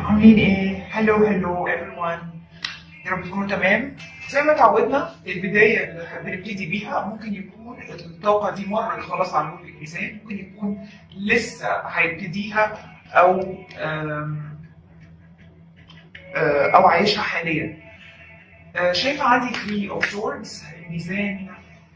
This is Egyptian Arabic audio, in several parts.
عاملين ايه؟ هلو هلو everyone يا رب تكونوا تمام زي ما اتعودنا البداية اللي بنبتدي بيها ممكن يكون الطاقة دي مرت خلاص على نور الميزان ممكن يكون لسه هيبتديها أو آم، آه، أو عايشها حاليا آه، شايفة عندي 3 اوف سوردز الميزان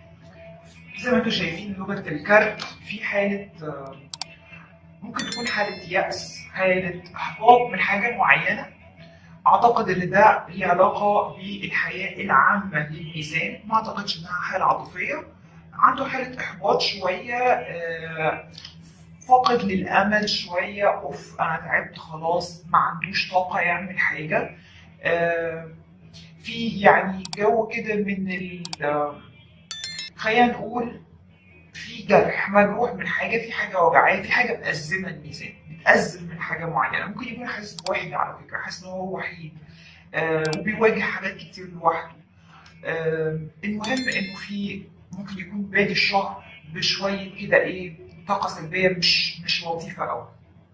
زي ما انتم شايفين لغة الكارت في حالة آه، ممكن تكون حالة يأس حالة إحباط من حاجة معينة أعتقد إن ده ليه علاقة بالحياة العامة للميزان ما أعتقدش إنها حالة عاطفية عنده حالة إحباط شوية آه، فاقد للأمل شوية أوف أنا تعبت خلاص ما عندوش طاقة يعمل حاجة آه، في يعني جو كده من ال آه، خلينا نقول في جرح مجروح من حاجه في حاجه وجعاه في حاجه مأزمه الميزان متأزم من حاجه معينه ممكن يكون حاسس بوحده على فكره حاسس ان هو وحيد آه وبيواجه حاجات كتير لوحده آه المهم انه في ممكن يكون بادي الشهر بشويه كده ايه طاقه سلبيه مش مش لطيفه قوي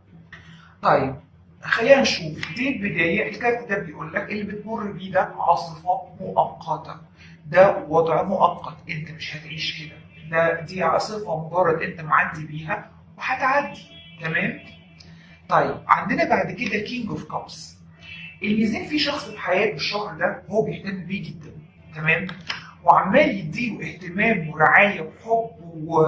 طيب خلينا نشوف دي البدايه الكارت ده بيقول لك اللي بتمر بيه ده عاصفه مؤقته ده وضع مؤقت انت مش هتعيش كده ده دي عاصفه مجرد انت معدي بيها وهتعدي تمام طيب عندنا بعد كده كينج اوف كابس الميزان في شخص في حياته الشهر ده هو بيهتم بيه جدا تمام وعمال يديله اهتمام ورعايه وحب و...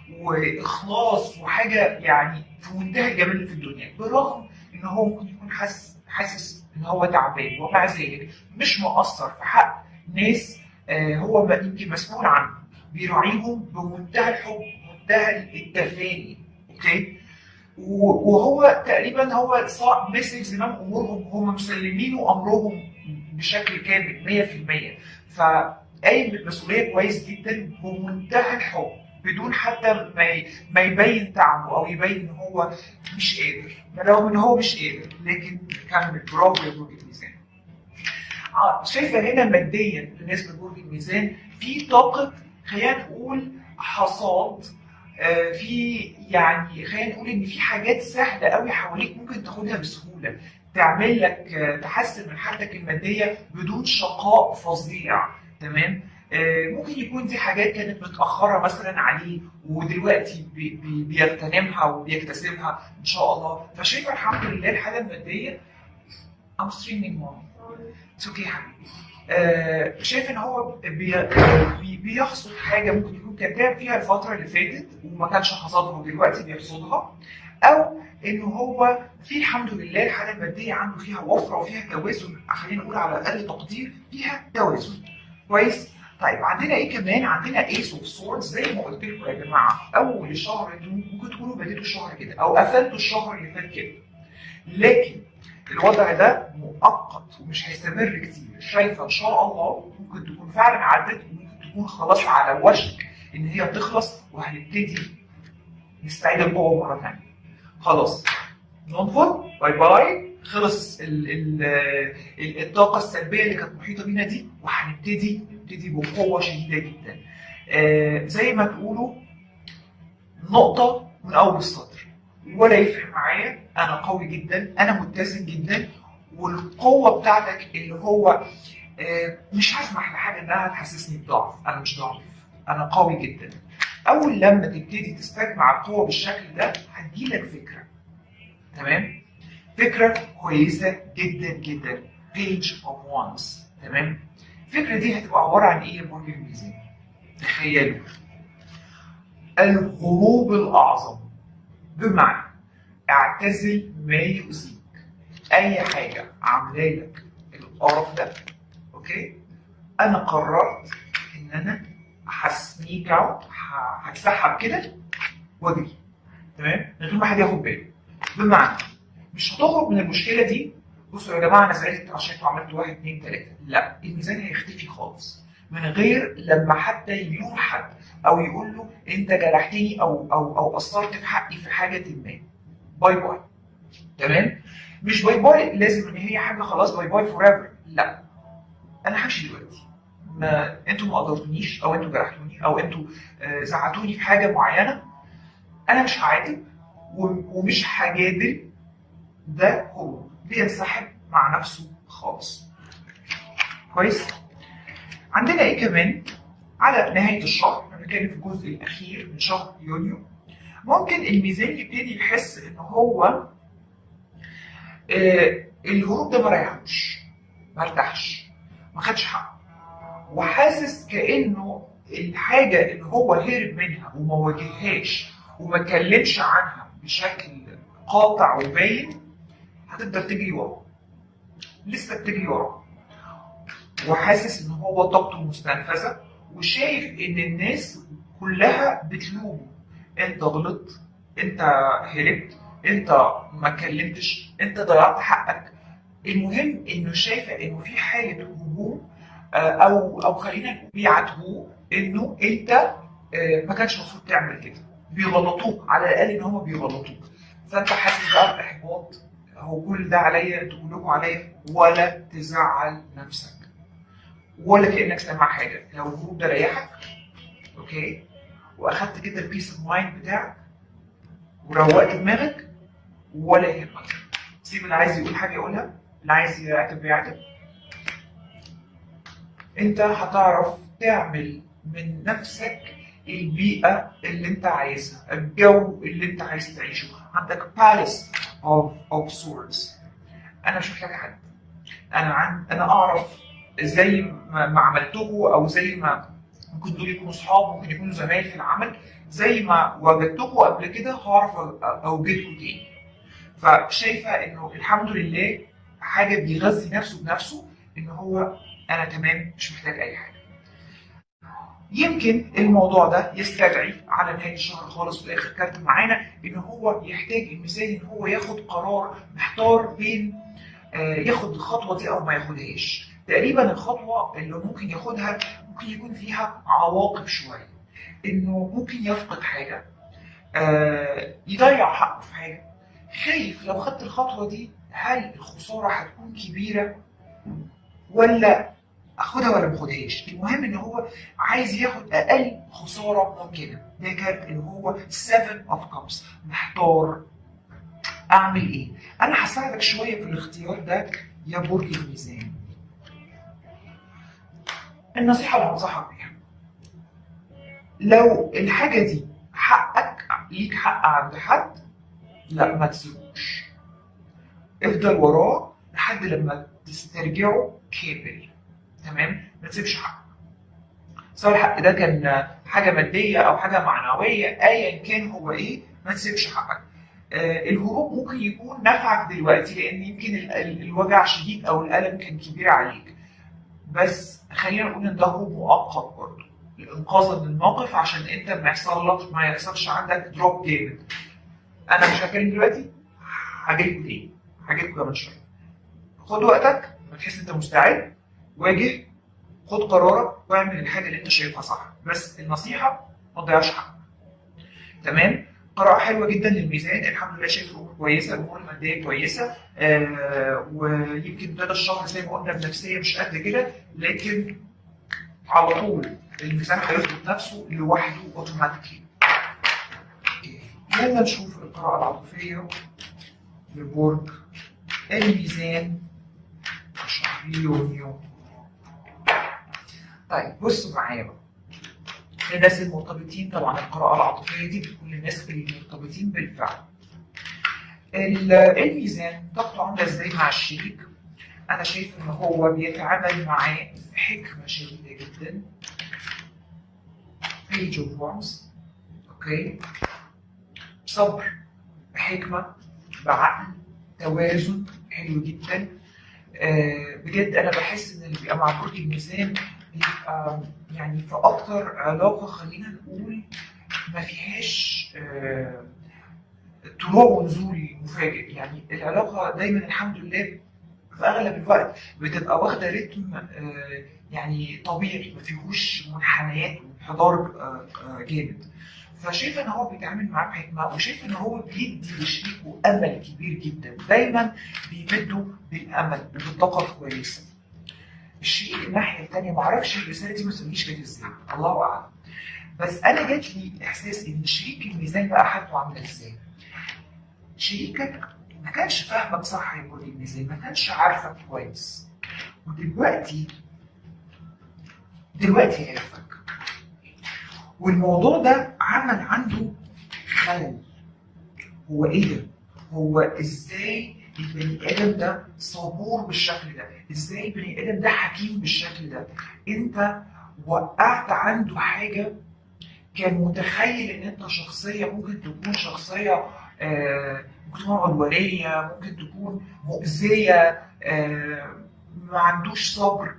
واخلاص وحاجه يعني في منتهى الجمال في الدنيا برغم ان هو ممكن يكون حاسس حاسس ان هو تعبان ومع ذلك مش مقصر في حق ناس آه، هو م- يمكن مسؤول عنهم بيراعيهم بمنتهى الحب منتهى التفاني اوكي و- وهو تقريبا هو صار ماسك زمام امورهم هم مسلمينه امرهم بشكل كامل 100% فقايم بالمسؤوليه كويس جدا بمنتهى الحب بدون حتى ما ي- ما يبين تعبه او يبين ان هو مش قادر رغم ان هو مش قادر لكن كمل برافو يا برج الميزان آه، شايفه هنا ماديا بالنسبه لبرج الميزان في طاقه خلينا نقول حصاد آه، في يعني خلينا نقول ان في حاجات سهله قوي حواليك ممكن تاخدها بسهوله تعمل لك آه، تحسن من حالتك الماديه بدون شقاء فظيع تمام آه، ممكن يكون دي حاجات كانت متاخره مثلا عليه ودلوقتي بي- بي- بيغتنمها وبيكتسبها ان شاء الله فشايفه الحمد لله الحاله الماديه I'm streaming mom It's okay يا حبيبي آه، شايف ان هو بي بي بيحصد حاجه ممكن يكون كان تعب فيها الفتره اللي فاتت وما كانش حصدها ودلوقتي بيحصدها او ان هو في الحمد لله الحاله الماديه عنده فيها وفره وفيها توازن خلينا نقول على اقل تقدير فيها توازن كويس طيب عندنا ايه كمان عندنا ايس اوف سوردز زي ما قلت لكم يا جماعه اول الشهر انتوا ممكن تكونوا بديتوا الشهر كده او قفلتوا الشهر اللي فات كده لكن الوضع ده مؤقت ومش هيستمر كتير شايفه ان شاء الله ممكن تكون فعلا عدت وممكن تكون خلاص على وشك ان هي تخلص وهنبتدي نستعيد القوه مره ثانيه خلاص ننفض باي باي خلص ال ال ال الطاقه السلبيه اللي كانت محيطه بينا دي وهنبتدي نبتدي بقوه شديده جدا آه زي ما تقولوا نقطه من اول السطر ولا يفرق معايا انا قوي جدا انا متزن جدا والقوه بتاعتك اللي هو آه، مش هسمح لحاجه انها تحسسني بضعف انا مش ضعيف انا قوي جدا اول لما تبتدي تستجمع القوه بالشكل ده هتجيلك فكره تمام فكره كويسه جدا جدا page of wands تمام الفكره دي هتبقى عباره عن ايه يا برج الميزان تخيلوا الهروب الاعظم بمعنى اعتزل ما يؤذيك اي حاجه عامله لك القرف ده اوكي انا قررت ان انا هسنيك اوت هتسحب كده واجري تمام من غير ما حد ياخد باله بمعنى مش هتخرج من المشكله دي بصوا يا جماعه انا زعلت عشان انتوا عملتوا واحد اثنين ثلاثه لا الميزان هيختفي خالص من غير لما حتى يلوم حد او يقول له انت جرحتني او او او قصرت في حقي في حاجه ما باي باي تمام مش باي باي لازم ان هي حاجه خلاص باي باي فور ايفر لا انا همشي دلوقتي ما انتوا ما قدرتونيش او انتوا جرحتوني او انتوا آه، زعلتوني في حاجه معينه انا مش هعاتب و- ومش هجادل ده هروب بينسحب مع نفسه خالص كويس عندنا ايه كمان على نهايه الشهر بنتكلم في الجزء الاخير من شهر يونيو ممكن الميزان يبتدي يحس ان هو آه الهروب ده ما ريحوش ما ارتاحش ما خدش حقه وحاسس كانه الحاجه اللي هو هرب منها وما واجههاش وما اتكلمش عنها بشكل قاطع وباين هتفضل تجري وراه لسه بتجري وراه وحاسس ان هو طاقته مستنفذه وشايف ان الناس كلها بتلومه انت غلطت انت هربت انت ما اتكلمتش انت ضيعت حقك المهم انه شايفه انه في حاله هجوم او او خلينا نقول بيعاتبوه انه انت ما كانش المفروض تعمل كده بيغلطوك على الاقل ان هم بيغلطوك فانت حاسس بقى باحباط هو كل ده عليا انتوا كلكم عليا ولا تزعل نفسك ولا كانك سامع حاجه لو الجروب ده ريحك اوكي واخدت كده البيس اوف مايند بتاعك وروقت دماغك ولا يهمك سيب اللي عايز يقول حاجه يقولها اللي عايز يعتب يعتب انت هتعرف تعمل من نفسك البيئة اللي انت عايزها الجو اللي انت عايز تعيشه عندك palace of, of swords انا مش محتاج حد انا عن انا اعرف زي ما, ما عملته او زي ما ممكن دول يكونوا اصحاب ممكن يكونوا زمايل في العمل زي ما وجدتكم قبل كده هعرف اوجدكم تاني فشايفه انه الحمد لله حاجه بيغذي نفسه بنفسه ان هو انا تمام مش محتاج اي حاجه يمكن الموضوع ده يستدعي على نهايه الشهر خالص في اخر كارت معانا ان هو يحتاج المثال ان هو ياخد قرار محتار بين آه ياخد الخطوه دي او ما ياخدهاش تقريبا الخطوه اللي ممكن ياخدها ممكن يكون فيها عواقب شويه انه ممكن يفقد حاجه آه يضيع حقه في حاجه خايف لو خدت الخطوه دي هل الخساره هتكون كبيره ولا اخدها ولا ما اخدهاش المهم ان هو عايز ياخد اقل خساره ممكنه ده كارت اللي هو 7 اوف كابس محتار اعمل ايه انا هساعدك شويه في الاختيار ده يا برج الميزان النصيحه اللي هنصحك بيها لو الحاجه دي حقك ليك حق عند حد لا ما تسيبوش افضل وراه لحد لما تسترجعه كامل تمام ما تسيبش حق سواء الحق ده كان حاجه ماديه او حاجه معنويه ايا كان هو ايه ما تسيبش حقك آه الهروب ممكن يكون نفعك دلوقتي لان يمكن ال ال الوجع شديد او الالم كان كبير عليك بس خلينا نقول ان ده هروب مؤقت برضه لانقاذا من الموقف عشان انت ما يحصل لك ما يحصلش عندك دروب جامد انا مش هتكلم دلوقتي هجيلكوا تاني هجيلكوا كمان شويه خد وقتك ما تحس انت مستعد واجه خد قرارك واعمل الحاجه اللي انت شايفها صح بس النصيحه ما تضيعش حقك تمام قراءة حلوة جدا للميزان الحمد لله شايف الأمور كويسة الأمور المادية كويسة آه ويمكن ابتدى الشهر زي ما قلنا بنفسية مش قد كده لكن على طول الميزان هيظبط نفسه لوحده اوتوماتيكلي. يلا نشوف القراءة العاطفية لبرج الميزان شهر يونيو طيب بصوا معايا بقى الناس المرتبطين طبعا القراءة العاطفية دي بتكون للناس المرتبطين بالفعل الميزان طاقته عاملة ازاي مع الشريك أنا شايف إن هو بيتعامل معاه بحكمة شديدة جدا page of wands اوكي صبر بحكمة بعقل توازن حلو جدا آه بجد انا بحس ان اللي بيبقى مع برج الميزان بيبقى يعني في اكتر علاقه خلينا نقول ما فيهاش آه طلوع ونزول مفاجئ يعني العلاقه دايما الحمد لله في اغلب الوقت بتبقى واخده رتم آه يعني طبيعي ما فيهوش منحنيات وانحدار جامد فشايف ان هو بيتعامل معاه بحكمه وشايف ان هو بيدي لشريكه امل كبير جدا دايما بيمده بالامل وبالطاقه الكويسه الشريك الناحيه الثانيه ما اعرفش الرساله دي ما تسميش كده ازاي الله اعلم بس انا جات لي احساس ان شريك الميزان بقى حالته عامله ازاي شريكك ما كانش فاهمك صح يا برج الميزان ما كانش عارفك كويس ودلوقتي دلوقتي عرفك والموضوع ده عمل عنده خلل هو ايه ده؟ هو ازاي البني ادم ده صبور بالشكل ده؟ ازاي البني ادم ده حكيم بالشكل ده؟ انت وقعت عنده حاجه كان متخيل ان انت شخصيه ممكن تكون شخصيه آه، ممكن تكون عدوانيه ممكن تكون مؤذيه آه، ما عندوش صبر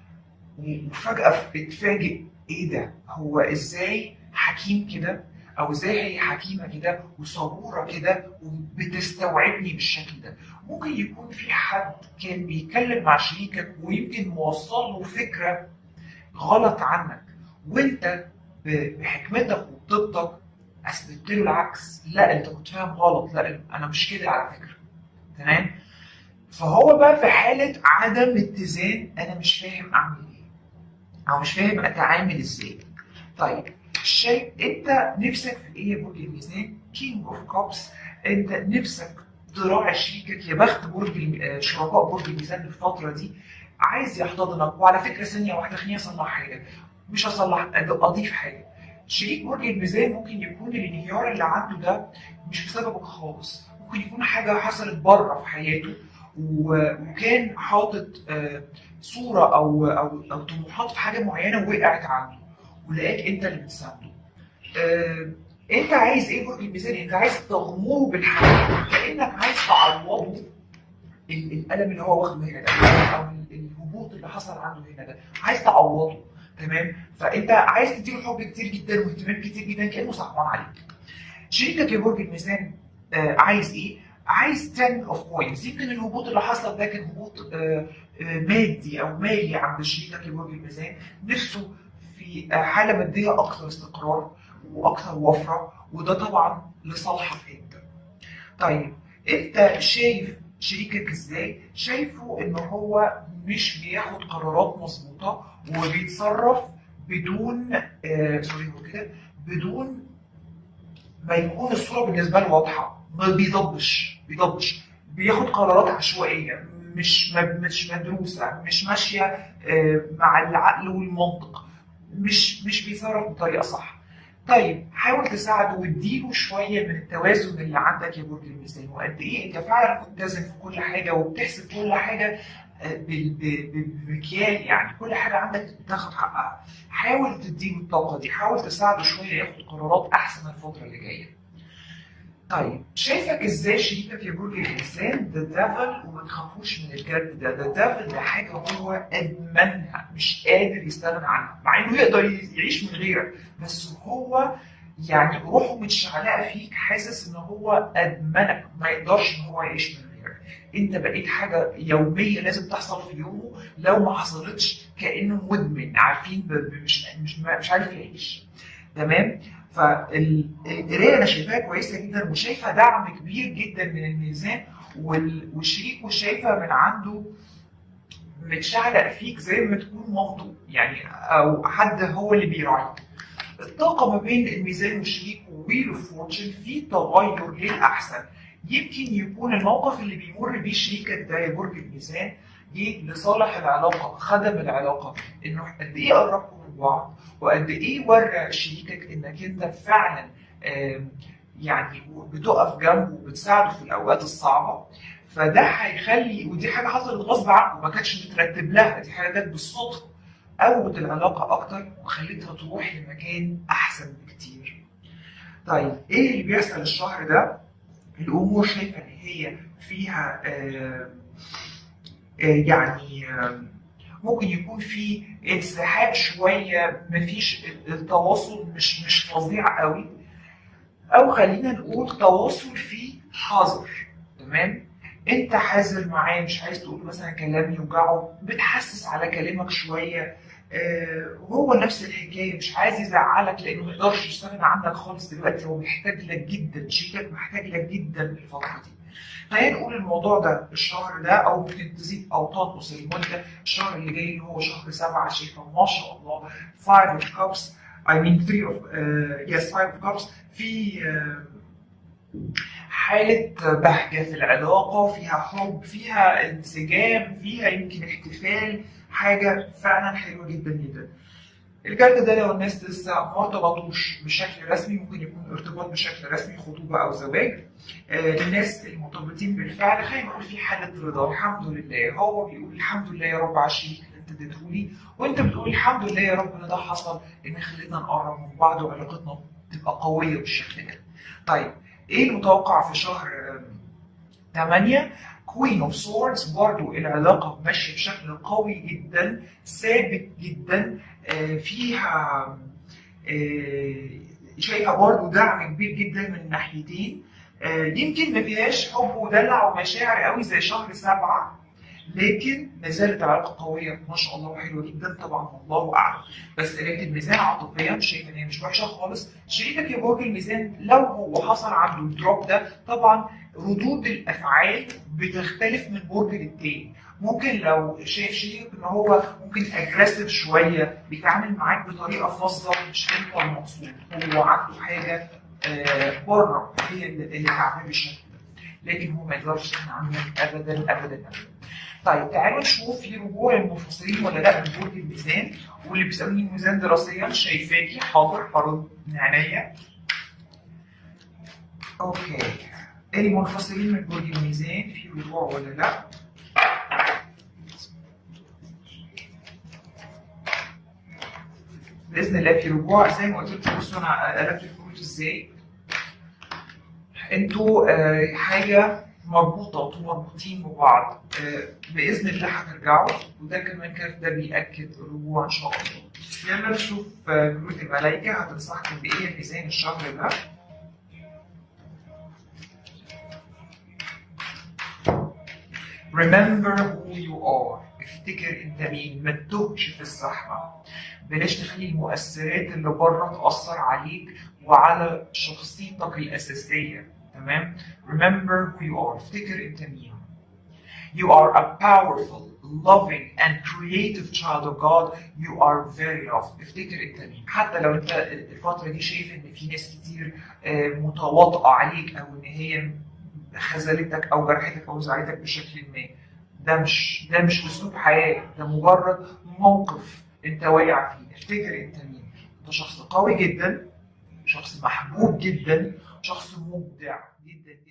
وفجاه اتفاجئ ايه ده هو ازاي حكيم كده او ازاي هي حكيمه كده وصبوره كده وبتستوعبني بالشكل ده ممكن يكون في حد كان بيتكلم مع شريكك ويمكن موصل له فكره غلط عنك وانت ب- بحكمتك وبطيبتك اثبتت له العكس لا انت كنت فاهم غلط لا انا مش كده على فكره تمام فهو بقى في حاله عدم اتزان انا مش فاهم اعمل ايه او مش فاهم اتعامل ازاي طيب شايف انت نفسك في ايه يا برج الميزان كينج اوف كابس انت نفسك تراعي شريكك يا بخت برج الم- آه، شركاء برج الميزان في الفتره دي عايز يحتضنك وعلى فكره ثانيه واحده خليني اصلح حاجه مش اصلح اضيف حاجه شريك برج الميزان ممكن يكون الانهيار اللي عنده ده مش بسببك خالص ممكن يكون حاجه حصلت بره في حياته و- وكان حاطط آه، صوره او او او طموحات في حاجه معينه وقعت عنده ولقاك انت اللي بتساعده آه، انت عايز ايه برج الميزان انت عايز تغمره بالحياه كانك عايز تعوضه ال- الالم اللي هو واخده هنا ده او ال- الهبوط اللي حصل عنده هنا ده عايز تعوضه تمام فانت عايز تديله حب كتير جدا واهتمام كتير جدا كانه صعبان عليك شريكك يا برج الميزان آه عايز ايه عايز 10 اوف كوينز يمكن الهبوط اللي حصل ده كان هبوط آه آه مادي او مالي عند شريكك يا برج الميزان نفسه في آه حاله ماديه اكثر استقرار واكثر وفره وده طبعا لصالحك انت طيب انت شايف شريكك ازاي شايفه ان هو مش بياخد قرارات مظبوطه وبيتصرف بدون آه سوري هو كده بدون ما يكون الصوره بالنسبه له واضحه ما بيضبش بيضبش بياخد قرارات عشوائيه مش م- مش مدروسه مش ماشيه آه، مع العقل والمنطق مش مش بيتصرف بطريقه صح طيب حاول تساعده واديله شويه من التوازن اللي عندك يا برج الميزان وقد ايه انت فعلا ملتزم في كل حاجه وبتحسب كل حاجه آه، بال- ب- ب- بمكيال يعني كل حاجه عندك بتاخد حقها حاول تديله الطاقه دي حاول تساعده شويه ياخد قرارات احسن الفتره اللي جايه طيب شايفك ازاي شريكك يا برج الانسان ده ديفل وما تخافوش من الكارت ده ده ديفل ده حاجه هو ادمنها مش قادر يستغنى عنها مع انه يقدر يعيش من غيرك بس هو يعني روحه متشعلقه فيك حاسس ان هو ادمنك ما يقدرش ان هو يعيش من غيرك انت بقيت حاجه يوميه لازم تحصل في يومه لو ما حصلتش كانه مدمن عارفين ب- ب- مش مش مش عارف يعيش تمام فالقرايه انا شايفاها كويسه جدا وشايفه دعم كبير جدا من الميزان وال- والشريك وشايفه من عنده متشعلق فيك زي ما تكون مامته يعني او حد هو اللي بيراعيك الطاقة ما بين الميزان والشريك وويل اوف فورتشن في تغير للأحسن يمكن يكون الموقف اللي بيمر بيه شريكك ده يا برج الميزان جه لصالح العلاقة خدم العلاقة انه قد ايه قربكم من بعض وقد ايه ورى شريكك انك انت فعلا آم، يعني بتقف جنبه وبتساعده في الاوقات الصعبة فده هيخلي ودي حاجة حصلت غصب عنه ما كانتش مترتب لها دي حاجة جت بالصدفة قوت العلاقة أكتر وخلتها تروح لمكان أحسن بكتير. طيب إيه اللي بيحصل الشهر ده؟ الأمور شايفة إن هي فيها آه آه يعني آه ممكن يكون في انسحاب شوية مفيش التواصل مش مش فظيع قوي أو خلينا نقول تواصل فيه حذر تمام؟ انت حذر معاه مش عايز تقول مثلا كلام يوجعه بتحسس على كلامك شويه آه هو نفس الحكايه مش عايز يزعلك لانه ما يقدرش يستغنى عنك خالص دلوقتي هو محتاج لك جدا شريكك محتاج لك جدا الفتره دي خلينا نقول الموضوع ده الشهر ده او ممكن تزيد او تنقص المده الشهر اللي جاي اللي هو شهر سبعه شايفه ما شاء الله 5 of cups I mean 3 of uh, yes 5 of cups في uh, حالة بهجة في العلاقة فيها حب فيها انسجام فيها يمكن احتفال حاجة فعلا حلوة جدا جدا الكارت ده لو الناس لسه ما ارتبطوش بشكل رسمي ممكن يكون ارتباط بشكل رسمي خطوبة أو زواج آه، الناس المرتبطين بالفعل خلينا نقول في حالة رضا الحمد لله هو بيقول الحمد لله يا رب على الشريك اللي انت اديتهولي وانت بتقول الحمد لله يا رب ان ده حصل ان خلينا نقرب من بعض وعلاقتنا تبقى قوية بالشكل ده طيب ايه المتوقع في شهر 8 كوين اوف سوردز برضو العلاقة ماشية بشكل قوي جدا ثابت جدا آه، فيها آه، شايفة برضو دعم كبير جدا من ناحيتين آه، يمكن ما فيهاش حب ودلع ومشاعر قوي زي شهر سبعة لكن ما زالت العلاقة قوية ما شاء الله وحلوة جدا طبعا الله أعلم بس قراية الميزان عاطفيا شايف إن هي مش وحشة خالص شريكك يا برج الميزان لو هو حصل عنده الدروب ده طبعا ردود الأفعال بتختلف من برج للتاني ممكن لو شايف شريكك ان هو ممكن اجريسيف شويه بيتعامل معاك بطريقه فظه مش انت المقصود هو عنده حاجه آه، بره هي اللي اللي تعمل بالشكل ده لكن هو ما يقدرش يستغنى عنك ابدا ابدا ابدا طيب تعالوا نشوف في رجوع المنفصلين ولا لا من برج الميزان واللي بيسالني الميزان دراسيا شايفاكي حاضر هرد من عينيا اوكي المنفصلين من برج الميزان في رجوع ولا لا باذن الله في رجوع زي ما قلت لكم بصوا انا قلبت الكروت ازاي انتوا آه، حاجه مربوطه انتوا مربوطين ببعض آه، باذن الله هترجعوا وده كمان كارت ده بياكد الرجوع ان شاء الله يلا نشوف آه، كروت الملائكه هتنصحكم بايه الميزان الشهر ده Remember who you are افتكر انت مين ما تتوهش في الزحمه بلاش تخلي المؤثرات اللي بره تأثر عليك وعلى شخصيتك الأساسية تمام remember who you are افتكر انت مين You are a powerful, loving and creative child of God. You are very loved. افتكر انت مين. حتى لو انت الفترة دي شايف ان في ناس كتير آه، متواطئة عليك او ان هي خذلتك او جرحتك او زعلتك بشكل ما. ده مش ده مش اسلوب حياة، ده مجرد موقف انت واقع فيه افتكر انت مين انت شخص قوي جدا شخص محبوب جدا شخص مبدع جدا